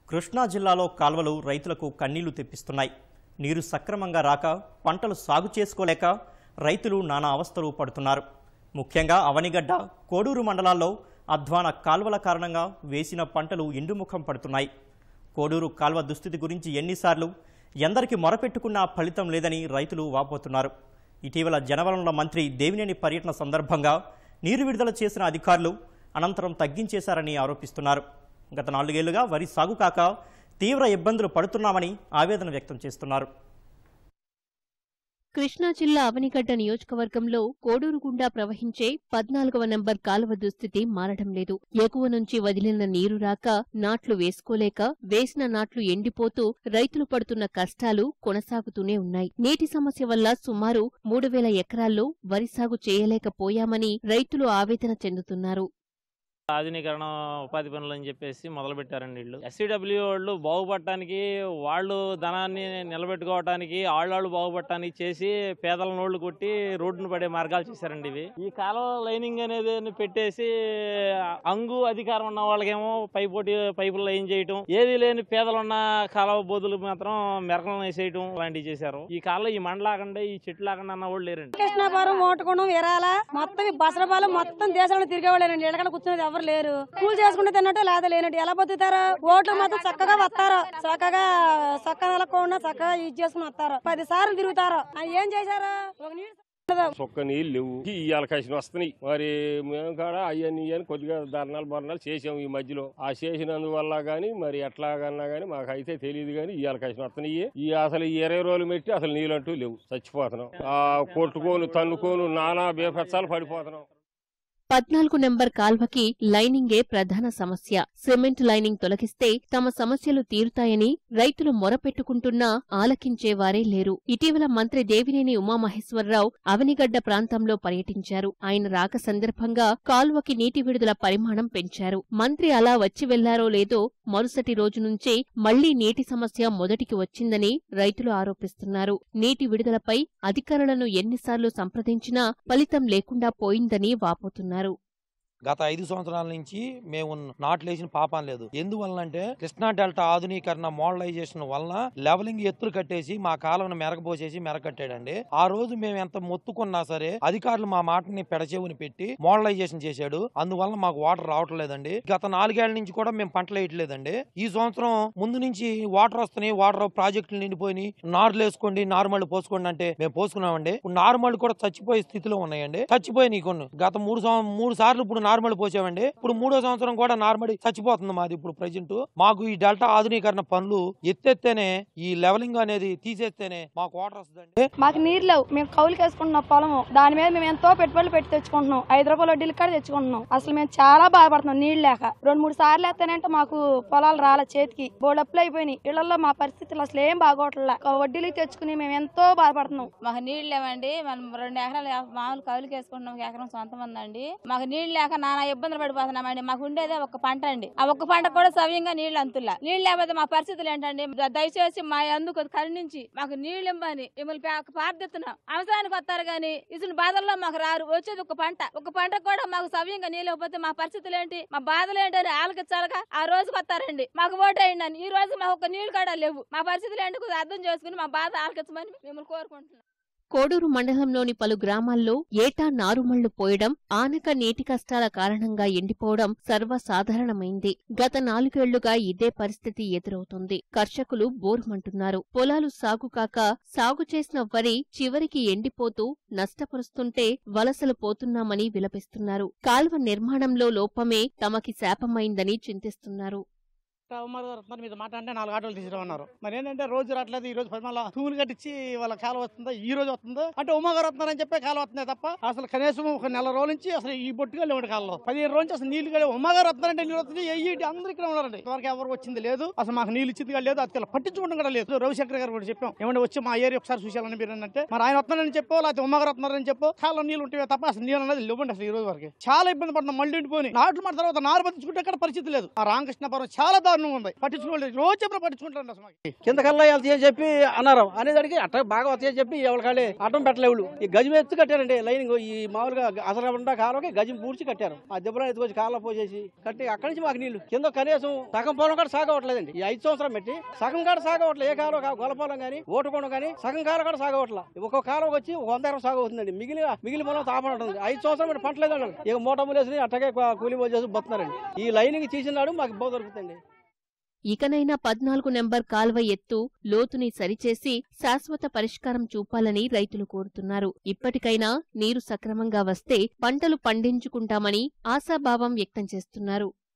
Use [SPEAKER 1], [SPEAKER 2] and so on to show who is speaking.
[SPEAKER 1] కృష్ణా జిల్లాలో కాల్వలు రైతులకు కన్నీళ్లు తెప్పిస్తున్నాయి నీరు సక్రమంగా రాక పంటలు సాగు చేసుకోలేక రైతులు నానా అవస్థలు పడుతున్నారు ముఖ్యంగా అవనిగడ్డ కోడూరు మండలాల్లో అధ్వాన కాల్వల కారణంగా వేసిన పంటలు ఎండుముఖం పడుతున్నాయి కోడూరు కాల్వ దుస్థితి గురించి ఎన్నిసార్లు ఎందరికి మొరపెట్టుకున్నా ఫలితం లేదని రైతులు వాపోతున్నారు ఇటీవల జనవరంలో మంత్రి దేవినేని పర్యటన సందర్భంగా నీరు విడుదల చేసిన అధికారులు అనంతరం తగ్గించేశారని ఆరోపిస్తున్నారు గత నాలుగేళ్లుగా వరి సాగు కాక తీవ్ర ఇబ్బందులు పడుతున్నామని ఆవేదన వ్యక్తం చేస్తున్నారు
[SPEAKER 2] కృష్ణా జిల్లా అవనిగడ్డ నియోజకవర్గంలో కోడూరు గుండా ప్రవహించే పద్నాలుగవ నంబర్ కాలువ దుస్థితి మారడం లేదు ఎగువ నుంచి వదిలిన నీరు రాక నాట్లు వేసుకోలేక వేసిన నాట్లు ఎండిపోతూ రైతులు పడుతున్న కష్టాలు కొనసాగుతూనే ఉన్నాయి నీటి సమస్య వల్ల సుమారు మూడు వేల ఎకరాల్లో వరి సాగు చేయలేకపోయామని రైతులు ఆవేదన చెందుతున్నారు
[SPEAKER 3] ఆధునీకరణ ఉపాధి పనులు అని చెప్పేసి మొదలు పెట్టారండి వీళ్ళు ఎస్సీడబ్ల్యూ వాళ్ళు బాగుపడటానికి వాళ్ళు ధనాన్ని నిలబెట్టుకోవటానికి ఆళ్ళాళ్ళు బాగుపడటానికి చేసి పేదల నోళ్లు కొట్టి రోడ్డును పడే మార్గాలు చేశారండి ఇవి ఈ కాలువ లైనింగ్ అనేది పెట్టేసి అంగు అధికారం ఉన్న వాళ్ళకేమో పైపోటి పైపులు లైన్ చేయటం ఏది లేని పేదలున్న కాలువ బోధులు మాత్రం మెరకలను వేసేయటం అలాంటివి చేశారు ఈ కాలువ ఈ మండలాకుండా ఈ చెట్లు లాకుండా అన్న వాళ్ళు లేరండి
[SPEAKER 4] కృష్ణాపురం మోటకొండం విరాల మొత్తం ఈ బసరపాలెం మొత్తం దేశంలో తిరిగేవాళ్ళేనండి ఎడకడ కూర్చునేది ఎవరు లేరు కూలి చేసుకుంటే తిన్నట్టు లేదా లేనట్టు ఎలా బతుకుతారు ఓట్లు మాత్రం చక్కగా వస్తారు చక్కగా చక్క నెలకుండా చక్కగా ఇది చేసుకుని వస్తారు పది సార్లు తిరుగుతారు ఆ ఏం చేశారు ఒక నీళ్ళు
[SPEAKER 5] చొక్క నీళ్ళు లేవు ఇవాళ కసిన వస్తున్నాయి మరి మేము కూడా అయ్యని ఇయ్యని కొద్దిగా ధర్నాలు బర్ణాలు చేసాం ఈ మధ్యలో ఆ చేసినందువల్ల గానీ మరి ఎట్లాగన్నా గానీ మాకు అయితే తెలియదు గానీ ఇవాళ కసిన వస్తున్నాయి ఈ అసలు ఈ ఇరవై రోజులు పెట్టి అసలు నీళ్ళంటూ లేవు చచ్చిపోతున్నాం ఆ కొట్టుకోను తన్నుకోను నానా బేఫెచ్చాలు పడిపోతున్నాం
[SPEAKER 2] పద్నాలుగు నెంబర్ కాల్వకి లైనింగే ప్రధాన సమస్య సిమెంట్ లైనింగ్ తొలగిస్తే తమ సమస్యలు తీరుతాయని రైతులు మొరపెట్టుకుంటున్నా ఆలకించేవారే లేరు ఇటీవల మంత్రి దేవినేని ఉమామహేశ్వరరావు అవనిగడ్డ ప్రాంతంలో పర్యటించారు ఆయన రాక సందర్భంగా కాల్వకి నీటి విడుదల పరిమాణం పెంచారు మంత్రి అలా వచ్చి వెళ్లారో లేదో మరుసటి రోజు నుంచే మళ్లీ నీటి సమస్య మొదటికి వచ్చిందని రైతులు ఆరోపిస్తున్నారు నీటి విడుదలపై అధికారులను ఎన్నిసార్లు సంప్రదించినా ఫలితం లేకుండా పోయిందని వాపోతున్నారు
[SPEAKER 6] గత ఐదు సంవత్సరాల నుంచి మేము నాట్లు వేసిన పాపం లేదు ఎందువల్లంటే కృష్ణా డెల్టా ఆధునీకరణ మోడలైజేషన్ వలన లెవలింగ్ ఎత్తులు కట్టేసి మా కాలువను మెరగపోసేసి మెరకట్టాడండి ఆ రోజు మేము ఎంత మొత్తుకున్నా సరే అధికారులు మా మాటని పెడచెవుని పెట్టి మోడలైజేషన్ చేశాడు అందువల్ల మాకు వాటర్ రావటం లేదండి గత నాలుగేళ్ల నుంచి కూడా మేము పంటలు వేయట్లేదండి ఈ సంవత్సరం ముందు నుంచి వాటర్ వస్తున్నాయి వాటర్ ప్రాజెక్టులు నిండిపోయి నార్లు వేసుకోండి నార్మల్ పోసుకోండి అంటే మేము పోసుకున్నామండి ఇప్పుడు నార్మల్ కూడా చచ్చిపోయే స్థితిలో ఉన్నాయండి చచ్చిపోయి కొన్ని గత మూడు సం- మూడు సార్లు ఇప్పుడు నార్మల్ పోసామండి ఇప్పుడు మూడో సంవత్సరం కూడా నార్మల్ చచ్చిపోతుంది మాది ఇప్పుడు ప్రజెంట్ మాకు ఈ డెల్టా ఆధునీకరణ పనులు ఎత్తెత్తేనే ఈ లెవలింగ్ అనేది తీసేస్తేనే మాకు వాటర్ వస్తుందండి
[SPEAKER 7] మాకు నీరు లేవు మేము కౌలుకి వేసుకుంటున్నాం పొలము దాని మీద మేము ఎంతో పెట్టుబడులు పెట్టి తెచ్చుకుంటున్నాం ఐదు రూపాయలు వడ్డీలు కూడా తెచ్చుకుంటున్నాం అసలు మేము చాలా బాధపడుతున్నాం నీళ్ళు లేక రెండు మూడు సార్లు వేస్తేనంటే మాకు పొలాలు రాలే చేతికి బోడప్పులు అయిపోయినాయి ఇళ్లలో మా పరిస్థితులు అసలు ఏం బాగోట్లా వడ్డీలు తెచ్చుకుని మేము ఎంతో బాధపడుతున్నాం
[SPEAKER 8] మాకు నీళ్ళు లేవండి మనం రెండు ఎకరాలు మామూలు కౌలుకి వేసుకుంటున్నాం ఒక ఎకరం సొంతం ఉందండి మాకు నీళ్ళు లేక నానా ఇబ్బందులు పడిపోతున్నామండి మాకు ఉండేదే ఒక పంట అండి ఆ ఒక్క పంట కూడా సవ్యంగా నీళ్లు అంతుల్లా నీళ్ళు లేకపోతే మా పరిస్థితులు ఏంటండి ద- దయచేసి మా అందుకు కరుణించి మాకు నీళ్ళు ఇవ్వని మిమ్మల్ని పా- ప్రార్థిస్తున్నాం అవసరానికి వస్తారు కానీ ఇసులు బాధల్లో మాకు రారు వచ్చేది ఒక పంట ఒక పంట కూడా మాకు సవ్యంగా నీళ్ళు ఇవ్వకపోతే మా పరిస్థితులు ఏంటి మా బాధలు ఏంటని ఆలకించాలగా ఆ రోజుకి వస్తారండి మాకు ఓటు అయ్యండి ఈ రోజు మాకు ఒక నీళ్ళు కూడా లేవు మా పరిస్థితులు ఏంటి కొద్దిగా అర్థం చేసుకుని మా బాధ ఆలకించమని మిమ్మల్ని కోరుకుంటున్నాం
[SPEAKER 2] కోడూరు మండలంలోని పలు గ్రామాల్లో ఏటా నారుమళ్లు పోయడం ఆనక నీటి కష్టాల కారణంగా ఎండిపోవడం సర్వసాధారణమైంది గత నాలుగేళ్లుగా ఇదే పరిస్థితి ఎదురవుతుంది కర్షకులు బోరుమంటున్నారు పొలాలు సాగు కాక సాగు చేసిన వరి చివరికి ఎండిపోతూ నష్టపరుస్తుంటే వలసలు పోతున్నామని విలపిస్తున్నారు కాల్వ నిర్మాణంలో లోపమే తమకి శాపమైందని చింతిస్తున్నారు
[SPEAKER 9] ఉమ్మర్ రత్నాన్ని మీద మాట అంటే నాలుగు ఆటోలు తీసుకురమ్మన్నారు మరి ఏంటంటే రోజు రావట్లేదు ఈ రోజు పదిమల తూములు కట్టించి వాళ్ళ కాలువ వస్తుందో ఈ రోజు వస్తుందో అంటే ఉమ్మగారు వస్తున్నారు అని చెప్పి కాలువ వస్తున్నాయి తప్ప అసలు కనీసం ఒక నెల రోజుల నుంచి అసలు ఈ బొట్టుగా లేవు కాలంలో పదిహేను రోజు అసలు నీళ్లు కూడా ఉమ్మగారు వస్తున్నారంటే నీళ్ళు వస్తుంది ఎయ్యి అందరూ ఇక్కడ ఉన్నారండి ఇంతవరకు ఎవరు వచ్చింది లేదు అసలు మాకు నీళ్ళు ఇచ్చింది కూడా లేదు అది పట్టించుకోవడం కూడా లేదు రవిశంకర్ గారు కూడా చెప్పాం ఏమంటే వచ్చి మా ఏరియా ఒకసారి చూసాలని మీరు అంటే మరి ఆయన వస్తున్నారని చెప్పో లేకపోతే ఉమ్మగారు వస్తున్నారని చెప్పో కాలం నీళ్ళు ఉంటే తప్ప అసలు నీళ్ళు అనేది లేవండి అసలు ఈ రోజు వరకు చాలా ఇబ్బంది పడుతున్నాం మళ్ళీ ఇంటిపోయి నాట్లు మన తర్వాత నారు పట్టించుకుంటే అక్కడ పరిస్థితి లేదు ఆ రామకృష్ణపురం చాలా దారుణం దారుణంగా ఉంది పట్టించుకోలేదు రోజు చెప్పిన పట్టించుకుంటారు అసలు మాకు.
[SPEAKER 10] కింద కల్లా వెళ్తాయి అని చెప్పి అన్నారు అనేదానికి అట్ట బాగా వస్తాయని చెప్పి ఎవరి కాళ్ళే అడ్డం పెట్టలేవులు ఈ గజం ఎత్తు కట్టారండి లైనింగ్ ఈ మామూలుగా అసలు కాలంకి గజం పూడ్చి కట్టారు ఆ దెబ్బలు ఎత్తుకొచ్చి కాళ్ళ పోసేసి కట్టి అక్కడి నుంచి మాకు నీళ్లు కింద కనీసం సగం పొలం కూడా సాగవట్లేదండి ఈ ఐదు సంవత్సరం పెట్టి సగం కాడ సాగవట్లేదు ఏ కాలం కా- గొలపొలం కానీ ఓటుకోవడం కానీ సగం కాలం కూడా సాగవట్ల ఒక్కొక్క కాలం వచ్చి ఒక వంద ఎకరం సాగు అవుతుందండి మిగిలిన మిగిలిన పొలం తాపడం ఉంటుంది ఐదు సంవత్సరం పెట్టి పంటలేదు అన్నారు ఇక మూట ములేసి అట్టగే కూలి చేసి బతున్నారండి ఈ లైనింగ్ తీసినాడు మాకు ఇబ్బంది దొరుకుతుంది
[SPEAKER 2] ఇకనైనా పద్నాలుగు నెంబర్ కాల్వ ఎత్తు లోతుని సరిచేసి శాశ్వత పరిష్కారం చూపాలని రైతులు కోరుతున్నారు ఇప్పటికైనా నీరు సక్రమంగా వస్తే పంటలు పండించుకుంటామని ఆశాభావం వ్యక్తం చేస్తున్నారు